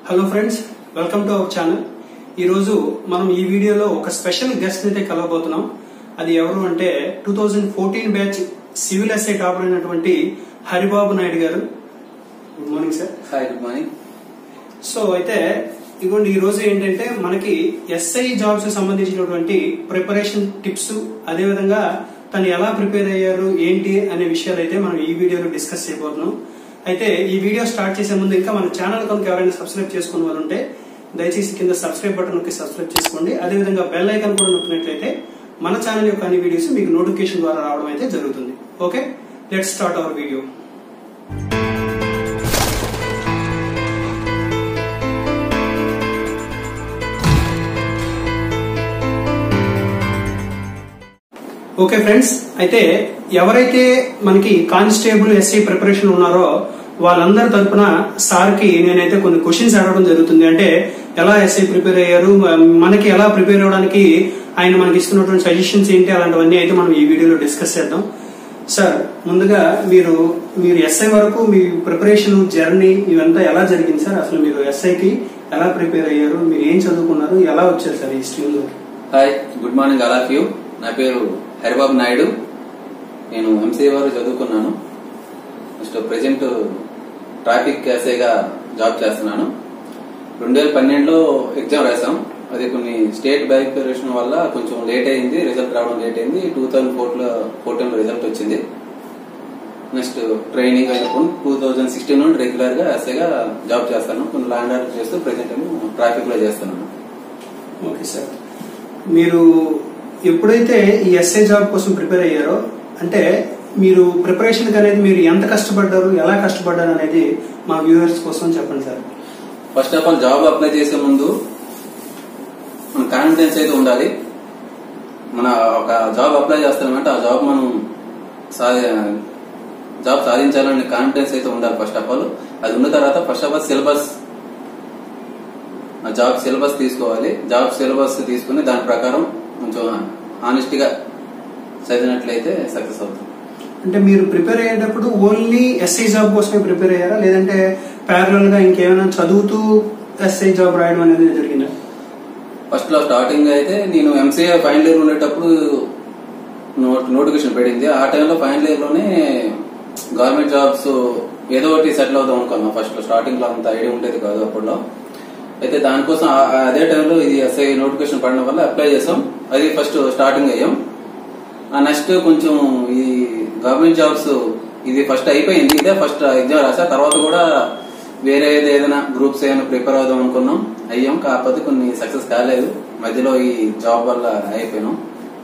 Hello friends welcome to our channel ఈ రోజు మనం ఈ వీడియోలో ఒక స్పెషల్ గెస్ట్ అయితే కలవబోతున్నాం అది ఎవరు అంటే two thousand fourteen batch civil SI topper అయినటువంటి Haribabu Naidu garu good morning sir hi good morning so అయితే ఇదిగోండి ఈ రోజు ఏంటంటే మనకి ఎస్ఐ జాబ్స్ సంబంధించినటువంటి ప్రిపరేషన్ టిప్స్ అదేవిధంగా తను ఎలా ప్రిపేర్ అయ్యారు ఏంటి అనే విషయాలు అయితే మనం ఈ వీడియోలో డిస్కస్ చేయబోతున్నాం అయితే ఈ వీడియో స్టార్ట్ చేసే ముందు ఇంకా మన ఛానల్ కనుక ఎవరైనా సబ్స్క్రైబ్ చేసుకున్న వాళ్ళు ఉంటే దయచేసి కింద సబ్స్క్రైబ్ బటన్ నొక్కి సబ్స్క్రైబ్ చేసుకోండి అదేవిధంగా బెల్ ఐకాన్ కూడా నొక్కినట్లయితే మన ఛానల్ యొక్క అన్ని వీడియోస్ మీకు నోటిఫికేషన్ ద్వారా రావడం అయితే జరుగుతుంది okay let start our video okay friends అయితే ఎవరైతే మనకి కానిస్టేబుల్ ఎస్ఐ ప్రిపరేషన్ ఉన్నారో వాళ్ళందరి తరపున సార్ కి నేనైతే కొన్ని క్వశ్చన్స్ అడగడం జరుగుతుంది అంటే ఎలా ఎస్ఐ ప్రిపేర్ అయ్యారు మ- మనకి ఎలా ప్రిపేర్ అవ్వడానికి ఆయన మనకి ఇస్తున్నటువంటి సజెషన్స్ ఏంటి అలాంటివన్నీ అయితే మనం ఈ వీడియోలో డిస్కస్ చేద్దాం సార్ ముందుగా మీరు మీరు ఎస్ఐ వరకు మీ ప్రిపరేషన్ జర్నీ ఇవంతా ఎలా జరిగింది సార్ అసలు మీరు ఎస్ఐకి ఎలా ప్రిపేర్ అయ్యారు మీరు ఏం చదువుకున్నారు ఎలా వచ్చారు సార్ ఈ stream hi good morning all of you నా పేరు హరిబాబు నాయుడు నేను ఎంసీఏ వారు చదువుకున్నాను నెక్స్ట్ ప్రజెంట్ ట్రాఫిక్ ఎస్ఐగా జాబ్ చేస్తున్నాను రెండు వేల పన్నెండులో ఎగ్జామ్ రాసాం అది కొన్ని స్టేట్ బైపరేషన్ వల్ల కొంచెం లేట్ అయింది రిజల్ట్ రావడం లేట్ అయింది టూ థౌజండ్ ఫోర్లో ఫోర్టీన్లో రిజల్ట్ వచ్చింది నెక్స్ట్ ట్రైనింగ్ అయినప్పుడు టూ థౌజండ్ సిక్స్టీన్ నుండి రెగ్యులర్ గా ఎస్ఐగా జాబ్ చేస్తాను కొన్ని ల్యాండ్ ఆర్డర్ చేస్తూ ప్రజెంట్ ఏమో ట్రాఫిక్ లో చేస్తున్నాను ఓకే సార్ మీరు ఎప్పుడైతే ఈ ఎస్ఐ జాబ్ కోసం ప్రిపేర్ అయ్యారో అంటే మీరు ప్రిపరేషన్ అనేది మీరు ఎంత కష్టపడ్డారు ఎలా కష్టపడ్డారు అనేది మా వ్యూవర్స్ కోసం చెప్పండి sir first of all job apply చేసే ముందు మన కాన్ఫిడెన్స్ అయితే ఉండాలి మన ఒక జాబ్ అప్లై చేస్తామంటే ఆ జాబ్ మనం సాధి జాబ్ సాధించాలనే కాన్ఫిడెన్స్ అయితే ఉండాలి ఫస్ట్ ఆఫ్ ఆల్ అది ఉన్న తర్వాత ఫస్ట్ ఆఫ్ ఆల్ సిలబస్ ఆ జాబ్ సిలబస్ తీసుకోవాలి జాబ్ సిలబస్ తీసుకుని దాని ప్రకారం కొంచెం ఆనెస్ట్ గా చదివినట్లయితే సక్సెస్ అవుతుంది అంటే మీరు ప్రిపేర్ అయ్యేటప్పుడు ఓన్లీ ఎస్ఐ జాబ్ కోసమే ప్రిపేర్ అయ్యారా లేదంటే ప్యారలల్ గా ఇంకేమైనా చదువుతూ ఎస్ఐ జాబ్ రాయడం అనేది జరిగిందా ఫస్ట్ లో స్టార్టింగ్ అయితే నేను ఎంసీఏ ఫైనల్ ఇయర్ ఉండేటప్పుడు నోట్ నోటిఫికేషన్ పడింది ఆ టైంలో ఫైనల్ ఇయర్ లోనే గవర్నమెంట్ జాబ్స్ ఏదో ఒకటి సెటిల్ అవుదాం అనుకున్నాం ఫస్ట్ లో స్టార్టింగ్ లో అంత ఐడియా ఉండేది కాదు అప్పట్లో అయితే దానికోసం ఆ- ఆ అదే టైంలో ఇది ఎస్ఐ నోటిఫికేషన్ పడడం వల్ల అప్లై చేసాం అది ఫస్ట్ స్టార్టింగ్ అయ్యాం ఆ నెక్స్ట్ కొంచెం ఈ గవర్నమెంట్ జాబ్స్ ఇది ఫస్ట్ అయిపోయింది ఇదే ఫస్ట్ ఎగ్జామ్ రాసా తర్వాత కూడా వేరే ఏదైనా గ్రూప్స్ ఏమైనా ప్రిపేర్ అవుదాం అనుకున్నాం అయ్యాం కాకపోతే కొన్ని సక్సెస్ కాలేదు మధ్యలో ఈ జాబ్ వల్ల అయిపోయినాం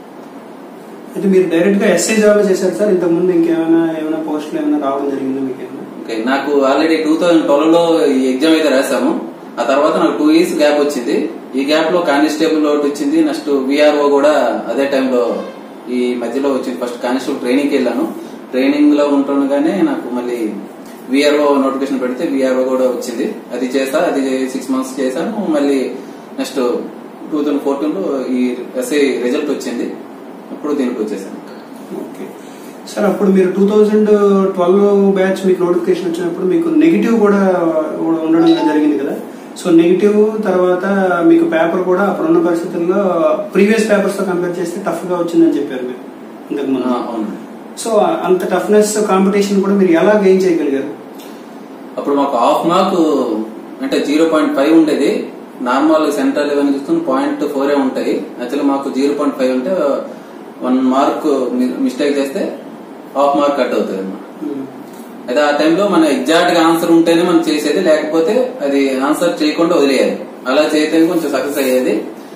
అయితే మీరు డైరెక్ట్ గా ఎస్ఐ జాబ్ చేశారు సార్ ఇంతకు ముందు ఇంకేమైనా ఏమైనా పోస్టులు ఏమైనా రావడం జరిగిందా మీకు ఏమైనా ఓకే నాకు ఆల్రెడీ టూ థౌజండ్ ట్వెల్వ్ లో ఈ ఎగ్జామ్ అయితే రాసాము ఆ తర్వాత నాకు టూ ఇయర్స్ గ్యాప్ వచ్చింది ఈ గ్యాప్ లో కానిస్టేబుల్ ఒకటి వచ్చింది నెక్స్ట్ విఆర్ఓ కూడా అదే టైంలో ఈ మధ్యలో వచ్చింది ఫస్ట్ కానిస్టేబుల్ ట్రైనింగ్ కి వెళ్ళాను ట్రైనింగ్ లో ఉంటుండగానే నాకు మళ్ళీ విఆర్ఓ నోటిఫికేషన్ పెడితే విఆర్ఓ కూడా వచ్చింది అది చేస్తా అది సిక్స్ మంత్స్ చేశాను మళ్ళీ నెక్స్ట్ టూ థౌజండ్ ఫోర్టీన్ లో ఈ ఎస్ఐ రిజల్ట్ వచ్చింది అప్పుడు దీనికి వచ్చేసాను ఓకే సార్ అప్పుడు మీరు టూ థౌజండ్ ట్వెల్వ్ బ్యాచ్ మీకు నోటిఫికేషన్ వచ్చినప్పుడు మీకు నెగిటివ్ కూడా ఉండడం జరిగింది కదా సో నెగిటివ్ తర్వాత మీకు పేపర్ కూడా అప్పుడున్న పరిస్థితుల్లో ప్రీవియస్ పేపర్స్ తో కంపేర్ చేస్తే టఫ్ గా వచ్చిందని చెప్పారు మీరు ఇంతకు ఆ, ముందు అవును సో అంత టఫ్నెస్ కాంపిటీషన్ కూడా మీరు ఎలా గెయిన్ చేయగలిగారు అప్పుడు మాకు హాఫ్ మార్క్ అంటే జీరో పాయింట్ ఫైవ్ ఉండేది నార్మల్ సెంటర్ లెవెల్ చూసుకుని పాయింట్ ఫోర్ ఉంటాయి యాక్చువల్లీ మాకు జీరో పాయింట్ ఫైవ్ ఉంటే వన్ మార్క్ మిస్టేక్ చేస్తే హాఫ్ మార్క్ కట్ అవుతుంది అన్నమాట అయితే ఆ టైంలో మన ఎగ్జాక్ట్ గా ఆన్సర్ ఉంటేనే మనం చేసేది లేకపోతే అది ఆన్సర్ చేయకుండా వదిలేయాలి అలా చేస్తే కొంచెం సక్సెస్ అయ్యేది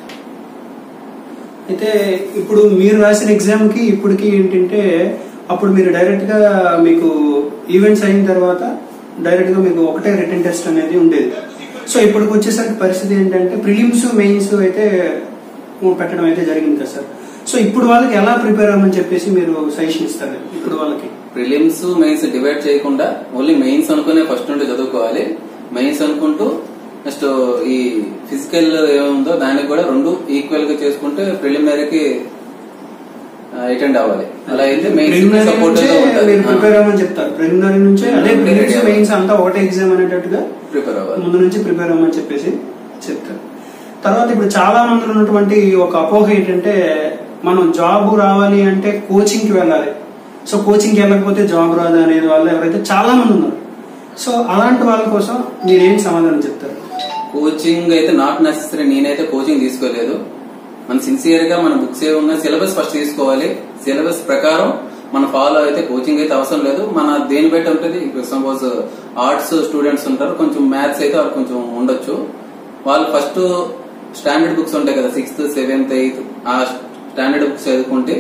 అయితే ఇప్పుడు మీరు రాసిన ఎగ్జామ్ కి ఇప్పటికి ఏంటంటే అప్పుడు మీరు డైరెక్ట్ గా మీకు ఈవెంట్స్ అయిన తర్వాత డైరెక్ట్ గా మీకు ఒకటే రిటర్న్ టెస్ట్ అనేది ఉండేది సో ఇప్పటికి వచ్చేసరికి పరిస్థితి ఏంటంటే ప్రిలిమ్స్ మెయిన్స్ అయితే పెట్టడం అయితే జరిగింది కదా సార్ సో ఇప్పుడు వాళ్ళకి ఎలా ప్రిపేర్ అవ్వమని చెప్పేసి మీరు సజెషన్ ఇస్తారు ఇప్పుడు వాళ్ళకి ప్రిలిమ్స్ మెయిన్స్ డివైడ్ చేయకుండా ఓన్లీ మెయిన్స్ అనుకునే ఫస్ట్ నుండి చదువుకోవాలి మెయిన్స్ అనుకుంటూ నెక్స్ట్ ఈ ఫిజికల్ ఏముందో దానికి కూడా రెండు ఈక్వల్ గా చేసుకుంటే ప్రిలిమినరీకి అటెండ్ అవ్వాలి అలా అయితే మెయిన్స్ ప్రిలిమినరీ సపోర్ట్ నుంచే మీరు ప్రిపేర్ అవ్వమని చెప్తారు ప్రిలిమినరీ నుంచే అదే Preliminary ప్రిలిమ్స్ అవ్వాలి. మెయిన్స్ అంతా ఒకటే ఎగ్జామ్ అనేటట్టుగా ప్రిపేర్ అవ్వాలి ముందు నుంచి ప్రిపేర్ అవ్వమని చెప్పేసి చెప్తారు తర్వాత ఇప్పుడు చాలా మందిలో ఉన్నటువంటి ఒక అపోహ ఏంటంటే మనం జాబ్ రావాలి అంటే కోచింగ్ కి వెళ్ళాలి సో కోచింగ్ కి వెళ్ళకపోతే జాబ్ రాదు అనేది వాళ్ళు ఎవరైతే చాలా మంది ఉన్నారు సో అలాంటి వాళ్ళ కోసం మీరేం సమాధానం చెప్తారు కోచింగ్ అయితే నాట్ నెసెసరీ నేనైతే కోచింగ్ తీసుకోలేదు మన సిన్సియర్ గా మన బుక్స్ ఏ ఉన్నా సిలబస్ ఫస్ట్ తీసుకోవాలి సిలబస్ ప్రకారం మన ఫాలో అయితే కోచింగ్ అయితే అవసరం లేదు మన దేని బట్టి ఉంటుంది ఇప్పుడు సపోజ్ ఆర్ట్స్ స్టూడెంట్స్ ఉంటారు కొంచెం మ్యాథ్స్ అయితే వాళ్ళు కొంచెం ఉండొచ్చు వాళ్ళు ఫస్ట్ స్టాండర్డ్ బుక్స్ ఉంటాయి కదా సిక్స్త్ సెవెంత్ ఎయిత్ ఆ స్టాండర్డ్ బుక్స్ చదువుకుంటే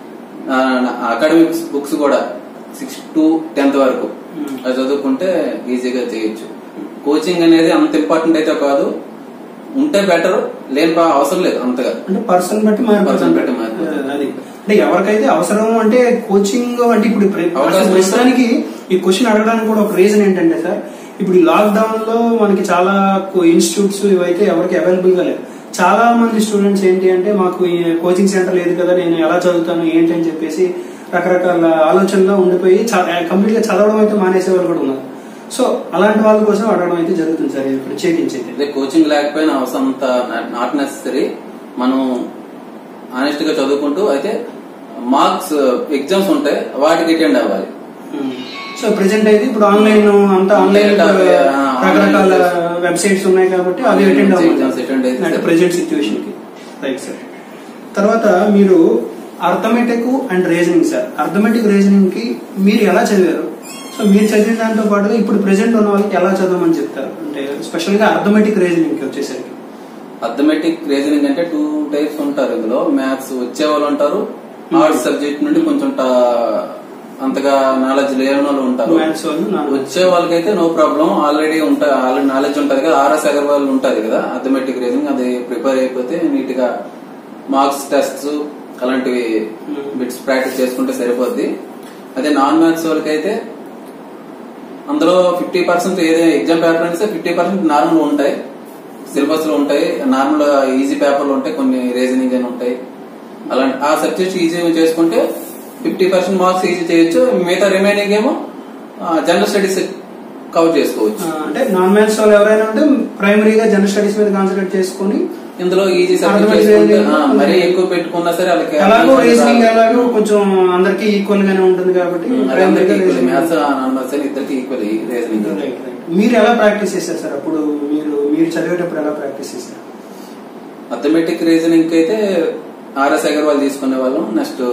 అకాడమిక్స్ బుక్స్ కూడా సిక్స్ టు టెన్త్ వరకు Hmm. అది చదువుకుంటే ఈజీగా చేయొచ్చు కోచింగ్ అనేది అంత ఇంపార్టెంట్ అయితే కాదు ఉంటే బెటర్ లేని బా- అవసరం లేదు అంతగా అంటే పర్సన్ బట్టి Person బట్టి మారిపోతుంది. అది అంటే ఎవరికైతే అవసరం అంటే కోచింగ్ అంటే ఇప్పుడు ప్ర- అవకాశం అసలు ప్రస్తుతానికి ఈ క్వశ్చన్ అడగడానికి కూడా ఒక రీజన్ ఏంటంటే సార్ ఇప్పుడు ఈ లాక్డౌన్ లో మనకి చాలా ఇన్స్టిట్యూట్స్ ఇవైతే ఎవరికి అవైలబుల్ గా లేవు చాలా మంది స్టూడెంట్స్ ఏంటి అంటే మాకు ఈ కోచింగ్ సెంటర్ లేదు కదా నేను ఎలా చదువుతాను ఏంటి అని చెప్పేసి రకరకాల ఆలోచనలో ఉండిపోయి కంప్లీట్ గా చదవడం అయితే మానేసే వాళ్ళు కూడా ఉన్నారు సో అలాంటి వాళ్ళ కోసం అడగడం అయితే జరుగుతుంది సార్ ఇది ప్రత్యేకించి అయితే అదే కోచింగ్ లేకపోయినా అవసరం అంత నాట్ నెసరీ మనం ఆనెస్ట్ గా చదువుకుంటూ అయితే మార్క్స్ ఎగ్జామ్స్ ఉంటాయి వాటికి అటెండ్ అవ్వాలి సో ప్రెసెంట్ అయితే ఇప్పుడు ఆన్లైన్ అంతా ఆన్లైన్ Data, ఆ, రకరకాల online వెబ్సైట్స్ ఉన్నాయి కాబట్టి అవి Online అటెండ్ exams attend అయితే అంటే సరే. ప్రెసెంట్ సిచ్యువేషన్ కి రైట్ సార్ తర్వాత మీరు arithmetic and reasoning sir arithmetic reasoning కి మీరు ఎలా చదివారు సో మీరు చదివిన దాంతో పాటుగా ఇప్పుడు ప్రెసెంట్ ఉన్న వాళ్ళకి ఎలా చదవమని చెప్తారు అంటే స్పెషల్ గా అర్థమెటిక్ రీజనింగ్ కి వచ్చేసరికి అథమెటిక్ రీజనింగ్ అంటే టూ టైప్స్ ఉంటారు ఇందులో మ్యాథ్స్ వచ్చే వాళ్ళు ఉంటారు ఆర్ట్స్ సబ్జెక్ట్ నుండి కొంచెం ట- అంతగా నాలెడ్జ్ లేని వాళ్ళు ఉంటారు మ్యాథ్స్ వాళ్ళు నా- వచ్చే వాళ్ళకైతే నో ప్రాబ్లం ఆల్రెడీ ఉంటాయి ఆల్రెడీ నాలెడ్జ్ ఉంటది కదా ఆర్ఎస్ అగర్వాల్ ఉంటది కదా అథమెటిక్ రీజనింగ్ అది ప్రిపేర్ అయిపోతే నీట్ గా మార్క్స్ టెస్ట్స్ అలాంటివి Hmm. బిట్స్ ప్రాక్టీస్ చేసుకుంటే సరిపోద్ది అదే నాన్ మ్యాథ్స్ వాళ్ళకైతే అందులో ఫిఫ్టీ పర్సెంట్ ఏదైనా ఎగ్జామ్ పేపర్ అనేసి ఫిఫ్టీ పర్సెంట్ నార్మల్ ఉంటాయి సిలబస్ లో ఉంటాయి నార్మల్ ఈజీ పేపర్లు ఉంటాయి కొన్ని రీజనింగ్ అని ఉంటాయి అలాంటి ఆ సబ్జెక్ట్స్ ఈజీ చేసుకుంటే ఫిఫ్టీ పర్సెంట్ మార్క్స్ ఈజీ చేయొచ్చు మిగతా రిమైనింగ్ ఏమో జనరల్ స్టడీస్ కవర్ చేసుకోవచ్చు ఆ, అంటే నాన్ మ్యాథ్స్ వాళ్ళు ఎవరైనా ఉంటే ప్రైమరీగా జనరల్ స్టడీస్ మీద కాన్సన్ట్రేట్ చేసుకొని ఇందులో ఈజీ సబ్జెక్ట్ Otherwise చేసుకుంటే ఏం- ఆ, మరీ ఎక్కువ పెట్టుకున్నా సరే వాళ్ళకి ఎలాగో రీజనింగ్ ఎలాగో కొంచెం అందరికి ఈక్వల్ గానే ఉంటుంది కాబట్టి అందరికి primary గా మ్యాథ్స్ reasoning. నాన్ మ్యాథ్స్ ఇద్దరికి ఈక్వల్ రీజనింగ్ Right, right. మీరు ఎలా ప్రాక్టీస్ చేశారు సార్ అప్పుడు మీరు మీరు చదివేటప్పుడు ఎలా ప్రాక్టీస్ చేశారు అథమెటిక్ రీజనింగ్ అయితే ఆర్ఎస్ అగర్వాల్ తీసుకునే వాళ్ళం నెక్స్ట్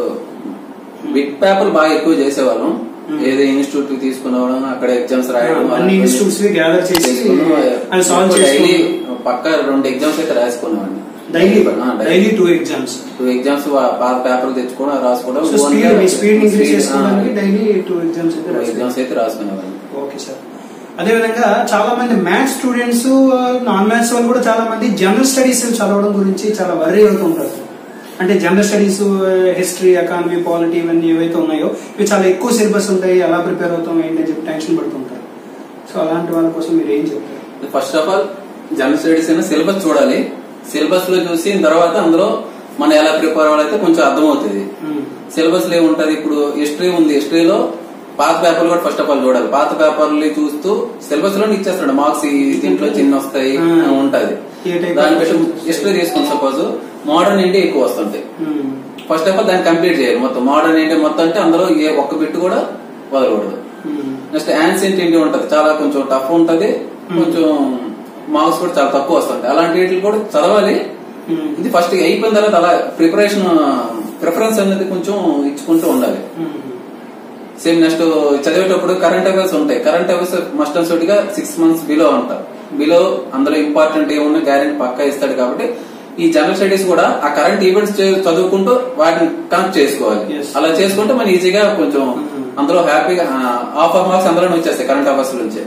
బిగ్ పేపర్ బాగా ఎక్కువ చేసేవాళ్ళం Hmm. ఏదో ఇన్స్టిట్యూట్ కి తీసుకునేవాళ్ళం అక్కడ ఎగ్జామ్స్ రాయడం అన్ని అలాంటివి ఇన్స్టిట్యూట్స్ గ్యాదర్ చేసి చేసుకున్నాం. అది సాల్వ్ డైలీ చేసుకుని పక్క రెండు ఎగ్జామ్స్ అయితే రాసుకునేవాడిని డైలీ ఆ, daily two exams two exams పాత పేపర్లు తెచ్చుకోవడం రాసుకోవడం సో స్పీడ్ మీ స్పీడ్ ఇంక్రీజ్ చేసుకోవడానికి డైలీ టూ ఎగ్జామ్స్ అయితే రాస్తారు ఎగ్జామ్స్ అయితే రాసుకునేవాడిని ఓకే సార్ అదేవిధంగా చాలా మంది మ్యాథ్స్ స్టూడెంట్స్ నాన్ మ్యాథ్స్ వాళ్ళు కూడా చాలా మంది జనరల్ స్టడీస్ చదవడం గురించి చాలా వర్రీ అవుతూ ఉంటారు అంటే general studies history economy polity ఇవన్నీ ఏవైతే ఉన్నాయో ఇవి చాలా ఎక్కువ సిలబస్ ఉంటాయి ఎలా ప్రిపేర్ అవుతాం ఏంటి అని చెప్పి టెన్షన్ పడుతుంటారు సో అలాంటి వాళ్ళ కోసం మీరు ఏం చెప్తారు first of all general studies అయినా సిలబస్ చూడాలి సిలబస్ లో చూసిన తర్వాత అందులో మనం ఎలా ప్రిపేర్ అవ్వాలైతే కొంచెం అర్థమవుతుంది సిలబస్ లో ఏముంటది ఇప్పుడు హిస్టరీ ఉంది హిస్టరీలో పాత పేపర్లు కూడా ఫస్ట్ ఆఫ్ ఆల్ చూడాలి పాత పేపర్లు చూస్తూ సిలబస్ లో ఇచ్చేస్తాడు మార్క్స్ ఈ దీంట్లో చిన్న వస్తాయి Hmm. అని ఉంటది ఏ type దాని of బట్టి questions? హిస్టరీ తీసుకుని సపోజ్ మోడర్న్ ఇండియా ఎక్కువ వస్తుంటాయి ఫస్ట్ ఆఫ్ ఆల్ దాన్ని కంప్లీట్ చేయాలి మొత్తం మోడర్న్ ఇండియా మొత్తం అంటే అందులో ఏ ఒక్క బిట్ కూడా వదలకూడదు నెక్స్ట్ యాన్సెంట్ ఇండియా ఉంటది చాలా కొంచెం టఫ్ ఉంటది కొంచెం మార్క్స్ కూడా చాలా తక్కువ వస్తుంటాయి అలాంటి వీటిని కూడా చదవాలి ఇది ఫస్ట్ అయిపోయిన తర్వాత అలా ప్రిపరేషన్ ప్రిఫరెన్స్ అనేది కొంచెం ఇచ్చుకుంటూ ఉండాలి సేమ్ నెక్స్ట్ చదివేటప్పుడు కరెంట్ అఫైర్స్ ఉంటాయి కరెంట్ అఫైర్స్ మస్ట్ అండ్ గా సిక్స్ మంత్స్ బిలో ఉంటారు బిలో అందులో ఇంపార్టెంట్ ఏమున్నా గ్యారెంటీ పక్కా ఇస్తాడు కాబట్టి ఈ జనరల్ స్టడీస్ కూడా ఆ కరెంట్ ఈవెంట్స్ చదువుకుంటూ వాటిని కనెక్ట్ చేసుకోవాలి Yes. అలా చేసుకుంటే మనం ఈజీగా కొంచెం Mhm. అందులో హ్యాపీగా హాఫ్ ఆఫ్ మార్క్స్ అందులోనే వచ్చేస్తాయి కరెంట్ అఫైర్స్ నుంచి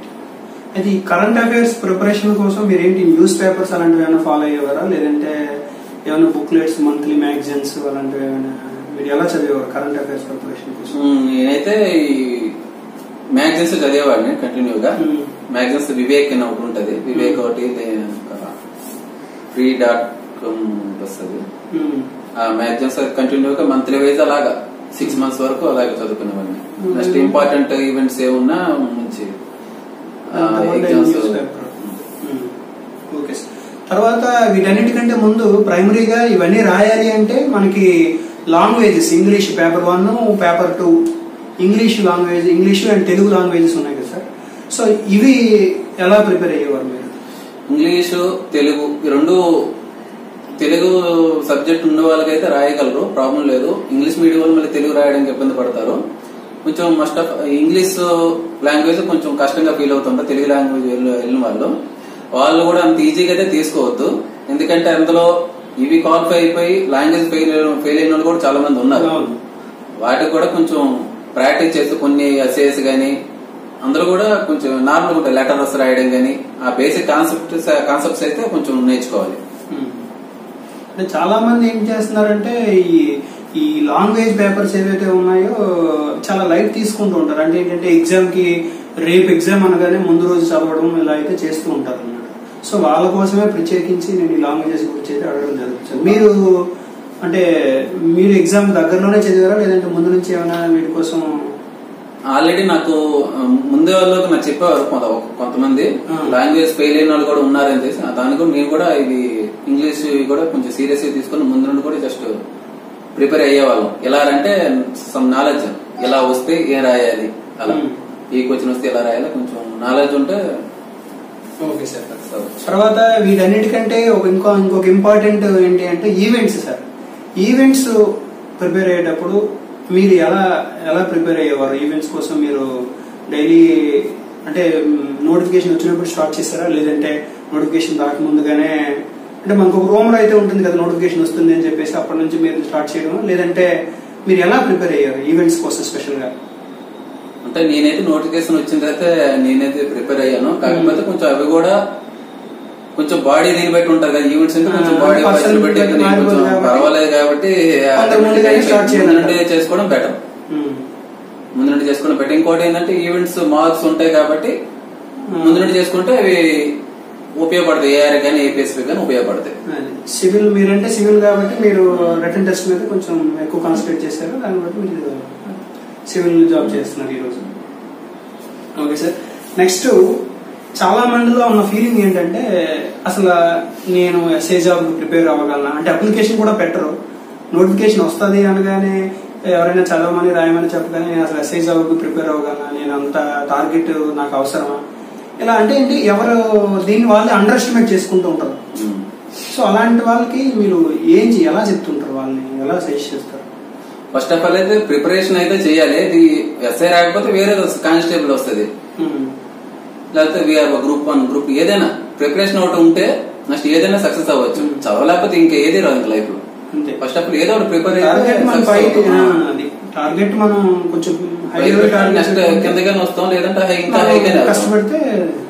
అది కరెంట్ అఫైర్స్ ప్రిపరేషన్ కోసం మీరు ఏంటి న్యూస్ పేపర్స్ అలాంటివి ఏమైనా ఫాలో అయ్యేవారా లేదంటే ఏమైనా బుక్లెట్స్ మంత్లీ మ్యాగజైన్స్ అలాంటివి ఏమైనా మీరు ఎలా చదివేవారు కరెంట్ అఫైర్స్ ప్రిపరేషన్ కోసం ఉమ్, నేనైతే ఈ మ్యాగజైన్స్ చదివేవాడిని కంటిన్యూగా Hmm. మ్యాగజైన్స్ వివేక్ అని ఒకటి ఉంటది వివేక్ ఒకటి ఫ్రీ డాట్ కామ్ వస్తుంది మ్మ్. ఆ మ్యాగజైన్స్ కంటిన్యూగా మంత్లీ వైజ్ అలాగా సిక్స్ మంత్స్ వరకు అలాగే చదువుకునేవాడిని Hmm. నెక్స్ట్ ఇంపార్టెంట్ ఈవెంట్స్ ఏమున్నా మంచి exams news paper okay sir తర్వాత వీటన్నిటికంటే ముందు ప్రైమరీగా ఇవన్నీ రాయాలి అంటే మనకి languages English paper one paper two English language English and Telugu languages ఉన్నాయి కదా సార్ సో ఇవి ఎలా ప్రిపేర్ అయ్యేవారు మీరు ఇంగ్లీషు తెలుగు ఈ రెండు తెలుగు సబ్జెక్ట్ ఉన్న వాళ్ళకైతే రాయగలరు ప్రాబ్లం లేదు ఇంగ్లీష్ మీడియం వాళ్ళు మళ్ళీ తెలుగు రాయడానికి ఇబ్బంది పడతారు కొంచెం మస్ట్ ఆఫ్ ఇంగ్లీష్ లాంగ్వేజ్ కొంచెం కష్టంగా ఫీల్ అవుతుంటారు తెలుగు లాంగ్వేజ్ వెళ్ళిన వాళ్ళు వాళ్ళు కూడా అంత ఈజీగా అయితే తీసుకోవద్దు ఎందుకంటే అందులో ఇవి క్వాలిఫై అయిపోయి లాంగ్వేజ్ ఫెయిల్ ఫెయిల్ అయిన వాళ్ళు కూడా చాలా మంది ఉన్నారు అవును. వాటికి కూడా కొంచెం ప్రాక్టీస్ చేస్తూ కొన్ని ఎస్ఏస్ గానీ అందులో కూడా కొంచెం నార్మల్ ఉంటాయి లెటర్స్ రాయడం గానీ ఆ బేసిక్ కాన్సెప్ట్ కాన్సెప్ట్స్ అయితే కొంచెం నేర్చుకోవాలి ఉమ్. అంటే చాలా మంది ఏం చేస్తున్నారంటే ఈ ఈ లాంగ్వేజ్ పేపర్స్ ఏవైతే ఉన్నాయో చాలా లైట్ తీసుకుంటూ ఉంటారు అంటే ఏంటంటే ఎగ్జామ్ కి రేపు ఎగ్జామ్ అనగానే ముందు రోజు చదవడం ఇలా అయితే చేస్తూ ఉంటారు అన్నమాట సో వాళ్ళ కోసమే ప్రత్యేకించి నేను ఈ లాంగ్వేజెస్ గురించి అయితే అడగడం జరుగుతుంది మీరు అంటే మీరు ఎగ్జామ్ దగ్గరలోనే చదివారా లేదంటే ముందు నుంచి ఏమైనా వీటి కోసం ఆల్రెడీ నాకు ఆ, ముందే వాళ్ళకి నాకు చెప్పేవారు కొంత- కొంతమంది ఆ. లాంగ్వేజ్ ఫెయిల్ అయిన వాళ్ళు కూడా ఉన్నారని తెలిసి దానికి కూడా నేను కూడా ఇది ఇంగ్లీష్ కూడా కొంచెం సీరియస్ గా తీసుకుని ముందు నుండి కూడా జస్ట్ ప్రిపేర్ అయ్యేవాళ్ళం ఎలా అంటే సమ్ నాలెడ్జ్ ఎలా వస్తే ఏం రాయాలి అలా Hmm. ఈ క్వశ్చన్ వస్తే ఎలా రాయాలి కొంచెం నాలెడ్జ్ ఉంటే ఓకే సార్ చదవచ్చు. తర్వాత వీటన్నిటికంటే ఒక ఇంకో ఇంకొక ఇంపార్టెంట్ ఏంటి అంటే ఈవెంట్స్ సార్ ఈవెంట్స్ ప్రిపేర్ అయ్యేటప్పుడు మీరు ఎలా ఎలా ప్రిపేర్ అయ్యేవారు ఈవెంట్స్ కోసం మీరు డైలీ అంటే నోటిఫికేషన్ వచ్చినప్పుడు స్టార్ట్ చేస్తారా లేదంటే నోటిఫికేషన్ రాకముందుగానే అంటే మనకు ఒక రూమర్ అయితే ఉంటుంది కదా నోటిఫికేషన్ వస్తుంది అని చెప్పేసి అప్పటి నుంచి మీరు స్టార్ట్ చేయడం లేదంటే మీరు ఎలా ప్రిపేర్ అయ్యారు ఈవెంట్స్ కోసం స్పెషల్ గా అంటే నేనైతే నోటిఫికేషన్ వచ్చిన తర్వాత నేనైతే ప్రిపేర్ అయ్యాను కాకపోతే కొంచెం అవి కూడా కొంచెం బాడీ దీన్ని బట్టి ఉంటారు కదా ఈవెంట్స్ అంటే కొంచెం ఆ, బాడీ person బట్టి బట్టి బట్టి నేను కొంచెం మారిపోతుంది కాబట్టి పర్వాలేదు కాబట్టి కొంత ముందుగానే start చేయాలి. ముందు నుండి చేసుకోవడం బెటర్ ఉమ్. ముందు నుండి చేసుకోవడం బెటర్ ఇంకోటి ఏంటంటే ఈవెంట్స్ మార్క్స్ ఉంటాయి కాబట్టి ముందు నుండి చేసుకుంటే అవి ఉపయోగపడతాయి ఏఆర్ కానీ ఏపీఎస్పీ కానీ ఉపయోగపడతాయి అది. సివిల్ మీరంటే సివిల్ కాబట్టి మీరు రిటర్న్ టెస్ట్ మీద కొంచెం ఎక్కువ కాన్సన్ట్రేట్ చేశారు దాన్ని బట్టి మీరు సివిల్ జాబ్ చేస్తున్నారు ఈరోజు ఓకే సార్ నెక్స్ట్ చాలా మందిలో ఉన్న ఫీలింగ్ ఏంటంటే అసలు నేను ఎస్ఏ జాబ్ ప్రిపేర్ అవ్వగలనా అంటే అప్లికేషన్ కూడా పెట్టరు నోటిఫికేషన్ వస్తుంది అనగానే ఎవరైనా చదవమని రాయమని చెప్పగానే నేను అసలు ఎస్ఐ జాబ్ ప్రిపేర్ అవ్వగలనా నేను అంత టార్గెట్ నాకు అవసరమా ఇలా అంటే ఏంటి ఎవరు దీన్ని వాళ్ళు అండర్ ఎస్టిమేట్ చేసుకుంటూ ఉంటారు ఉమ్. సో అలాంటి వాళ్ళకి మీరు ఏం చే- ఎలా చెప్తుంటారు వాళ్ళని ఎలా సజెస్ట్ చేస్తారు ఫస్ట్ ఆఫ్ ఆల్ అయితే ప్రిపరేషన్ అయితే చేయాలి ఇది ఎస్ఐ రాకపోతే వేరే కానిస్టేబుల్ వస్తుంది ఉమ్. లేకపోతే వీఆర్ గ్రూప్ వన్ గ్రూప్ ఏదైనా ప్రిపరేషన్ ఒకటి ఉంటే నెక్స్ట్ ఏదైనా సక్సెస్ అవ్వచ్చు Hmm. చదవలేకపోతే ఇంకా ఏది రాదు ఇంకా లైఫ్ లో అంతే ఫస్ట్ ఆఫ్ ఆల్ ఏదో ఒకటి ప్రిపేర్ టార్గెట్ మన పై అది టార్గెట్ మనం కొంచెం హై లెవెల్ నెక్స్ట్ టార్గెట్ కిందగానే వస్తాం లేదంటే high- ఇంకా మనం హైగానే వెళ్తాం. కష్టపడితే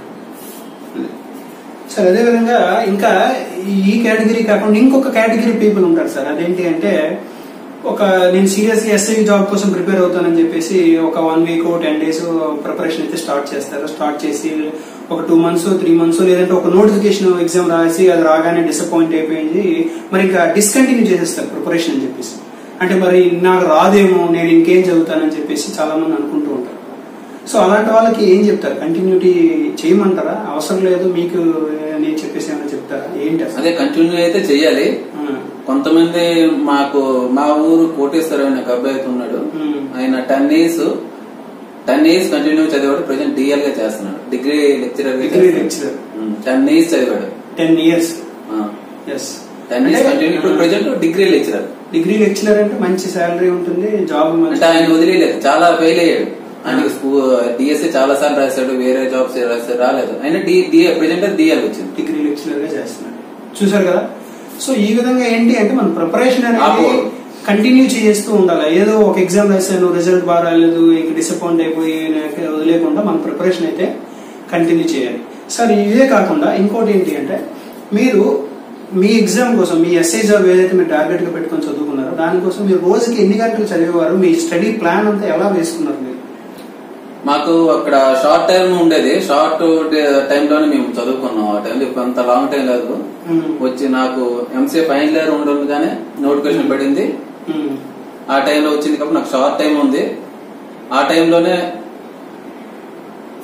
సార్ అదే విధంగా ఇంకా ఈ కేటగిరీ కాకుండా ఇంకొక కేటగిరీ పీపుల్ ఉంటారు సార్ అదేంటి అంటే ఒక నేను సీరియస్ ఎస్ఐ జాబ్ కోసం ప్రిపేర్ అవుతానని చెప్పేసి ఒక one week ten days preparation అయితే స్టార్ట్ చేస్తారు స్టార్ట్ చేసి ఒక టూ మంత్స్ త్రీ మంత్స్ లేదంటే ఒక నోటిఫికేషన్ ఎగ్జామ్ రాసి అది రాగానే డిసప్పాయింట్ అయిపోయింది మరి ఇంకా డిస్కంటిన్యూ చేసేస్తారు ప్రిపరేషన్ అని చెప్పేసి అంటే మరి నాకు రాదేమో నేను ఇంకేం చదువుతానని చెప్పేసి చాలా మంది అనుకుంటూ ఉంటారు సో అలాంటి వాళ్ళకి ఏం చెప్తారు కంటిన్యూటీ చేయమంటారా అవసరం లేదు మీకు నేను చెప్పేసి ఏమైనా చెప్తారా ఏంటి అసలు అదే కంటిన్యూ అయితే చెయ్యాలి ఆ, కొంతమంది మాకు మా ఊరు కోటేశ్వర అనే ఒక అబ్బాయి అయితే ఉన్నాడు ఉమ్, ఆయన ten years ten years continue చదివాడు ప్రజెంట్ డిఎల్ గా చేస్తున్నాడు degree lecturer degree lecturer ten years చదివాడు ten years yes ten years continue ఇప్పుడు present degree lecturer degree lecturer అంటే మంచి శాలరీ ఉంటుంది జాబ్ అంటే ఆయన వదిలేదు చాలా ఫెయిల్ అయ్యాడు ఆయనకి డిఎస్సి చాలా సార్లు రాశాడు వేరే జాబ్స్ రాశాడు రాలేదు ఆయన ప్రజెంట్ డిఎల్ వచ్చింది డిగ్రీ లెక్చరర్ గా చేస్తున్నాడు చూసారు కదా సో ఈ విధంగా ఏంటి అంటే మన ప్రిపరేషన్ అనేది ఆపుకోవాలి. కంటిన్యూ చేస్తూ ఉండాలి ఏదో ఒక ఎగ్జామ్ రాశాను రిజల్ట్ బాగా రాలేదు ఇంక డిసప్పాయింట్ అయిపోయి నాకు వదిలేకుండా మన ప్రిపరేషన్ అయితే కంటిన్యూ చేయాలి సార్ ఇవే కాకుండా ఇంకోటి ఏంటి అంటే మీరు మీ ఎగ్జామ్ కోసం మీ ఎస్ఐ జాబ్ ఏదైతే మీరు టార్గెట్ గా పెట్టుకొని చదువుకున్నారో దానికోసం మీరు రోజుకి ఎన్ని గంటలు చదివేవారు మీ స్టడీ ప్లాన్ అంతా ఎలా వేసుకున్నారు మీరు మాకు అక్కడ షార్ట్ టైం ఉండేది షార్ట్ టైం లోనే మేము చదువుకున్నాం ఆ టైంలో ఇప్పుడు అంత లాంగ్ టైం లేదు ఉమ్, వచ్చి నాకు ఎంసీఏ ఫైనల్ ఇయర్ ఉండగానే నోటిఫికేషన్ పడింది ఉమ్, ఆ టైంలో వచ్చింది కాబట్టి నాకు షార్ట్ టైం ఉంది ఆ టైంలోనే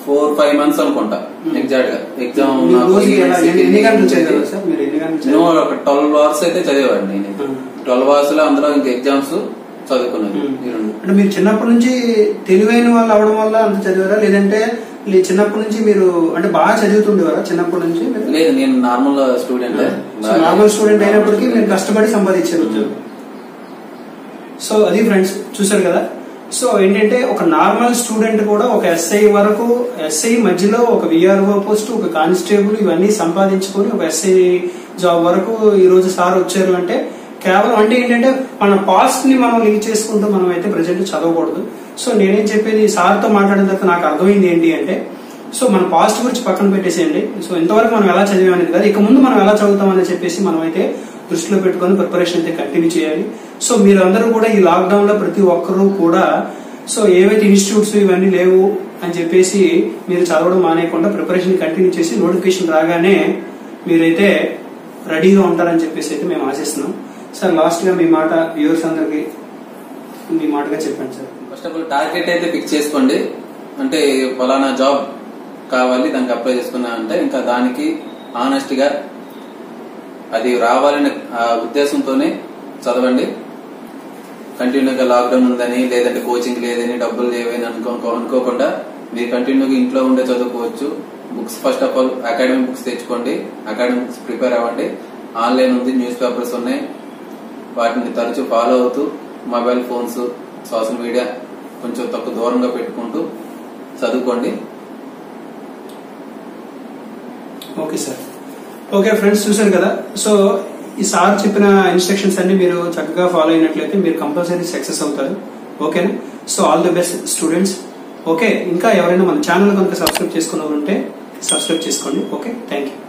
ఫోర్ ఫైవ్ మంత్స్ అనుకుంటా ఎగ్జాక్ట్ గా ఎగ్జామ్ మీరు రోజుకి ఎలా- ఎన్ని ఎన్ని గంటలు చదివారు సార్ మీరు ఎన్ని గంటలు చదివారు? ఒక ట్వెల్వ్ అవర్స్ అయితే చదివేవాడిని నేను Hmm. ట్వెల్వ్ అవర్స్ లో అందులో ఇంకా ఎగ్జామ్స్ చదువుకున్నది ఈ రెండు అంటే మీరు చిన్నప్పటి నుంచి తెలివైన వాళ్ళు అవడం వల్ల అంత చదివారా లేదంటే లే- చిన్నప్పటి నుంచి మీరు అంటే బాగా చదువుతుండేవారా చిన్నప్పటి నుంచి మీరు? లేదు నేను normal student so normal student అయినప్పటికీ మీరు కష్టపడి సంపాదించారు ఉద్యోగం సో అది ఫ్రెండ్స్ చూసారు కదా సో ఏంటంటే ఒక నార్మల్ స్టూడెంట్ కూడా ఒక ఎస్ఐ వరకు ఎస్ఐ మధ్యలో ఒక విఆర్ఓ పోస్ట్ ఒక కానిస్టేబుల్ ఇవన్నీ సంపాదించుకొని ఒక ఎస్ఐ జాబ్ వరకు ఈ రోజు సార్ వచ్చారు అంటే కేవలం అంటే ఏంటంటే మన పాస్ట్ ని మనం లింక్ చేసుకుంటూ మనం అయితే ప్రజెంట్ చదవకూడదు సో నేనేం చెప్పేది సార్తో మాట్లాడిన తర్వాత నాకు అర్థమైంది ఏంటి అంటే సో మన పాస్ట్ గురించి పక్కన పెట్టేసేయండి సో ఇంతవరకు మనం ఎలా చదివామనేది కాదు ఇక ముందు మనం ఎలా చదువుతామని చెప్పేసి మనం అయితే దృష్టిలో పెట్టుకొని ప్రిపరేషన్ అయితే కంటిన్యూ చేయాలి సో మీరందరూ కూడా ఈ లాక్డౌన్ లో ప్రతి ఒక్కరూ కూడా సో ఏవైతే ఇన్స్టిట్యూట్స్ ఇవన్నీ లేవు అని చెప్పేసి మీరు చదవడం మానేయకుండా ప్రిపరేషన్ కంటిన్యూ చేసి నోటిఫికేషన్ రాగానే మీరైతే రెడీగా ఉంటారని చెప్పేసి అయితే మేము ఆశిస్తున్నాం సార్ లాస్ట్ గా మీ మాట వ్యూవర్స్ అందరికి మీ మాటగా చెప్పండి sir first of all target అయితే ఫిక్స్ చేసుకోండి అంటే ఫలానా జాబ్ కావాలి దానికి అప్లై చేసుకున్నా అంటే ఇంకా దానికి ఆనెస్ట్ గా అది రావాలనే ఆ ఉద్దేశంతోనే చదవండి కంటిన్యూగా లాక్డౌన్ ఉందని లేదంటే కోచింగ్ లేదని డబ్బులు లేవని అనుకో అనుకోకుండా మీరు కంటిన్యూగా ఇంట్లో ఉండే చదువుకోవచ్చు books first of all academic books తెచ్చుకోండి అకాడమిక్ బుక్స్ ప్రిపేర్ అవ్వండి ఆన్లైన్ ఉంది న్యూస్ పేపర్స్ ఉన్నాయి వాటిని తరచూ ఫాలో అవుతూ మొబైల్ ఫోన్స్ సోషల్ మీడియా కొంచెం తక్కువ దూరంగా పెట్టుకుంటూ చదువుకోండి ఓకే సార్ ఓకే ఫ్రెండ్స్ చూశారు కదా సో ఈ సార్ చెప్పిన ఇన్స్ట్రక్షన్స్ అన్ని మీరు చక్కగా ఫాలో అయినట్లయితే మీరు కంపల్సరీ సక్సెస్ అవుతారు ఓకేనా so all the best students okay ఇంకా ఎవరైనా మన ఛానల్ కనుక సబ్స్క్రైబ్ చేసుకున్న ఉంటే సబ్స్క్రైబ్ చేసుకోండి ఓకే థ్యాంక్ యూ